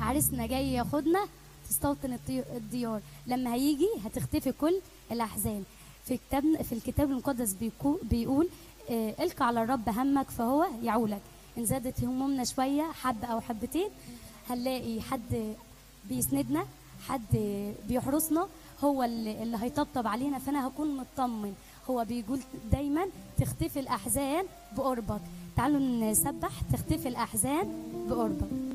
عريسنا جاي ياخدنا تستوطن الطي- الديار لما هيجي هتختفي كل الاحزان في كتاب في الكتاب المقدس بيكو- بيقول آه، القى على الرب همك فهو يعولك ان زادت همومنا شويه حبه او حبتين هنلاقي حد بيسندنا حد بيحرسنا هو اللي, اللي هيطبطب علينا فانا هكون مطمن هو بيقول دايما تختفي الاحزان بقربك تعالوا نسبح تختفي الاحزان بقربك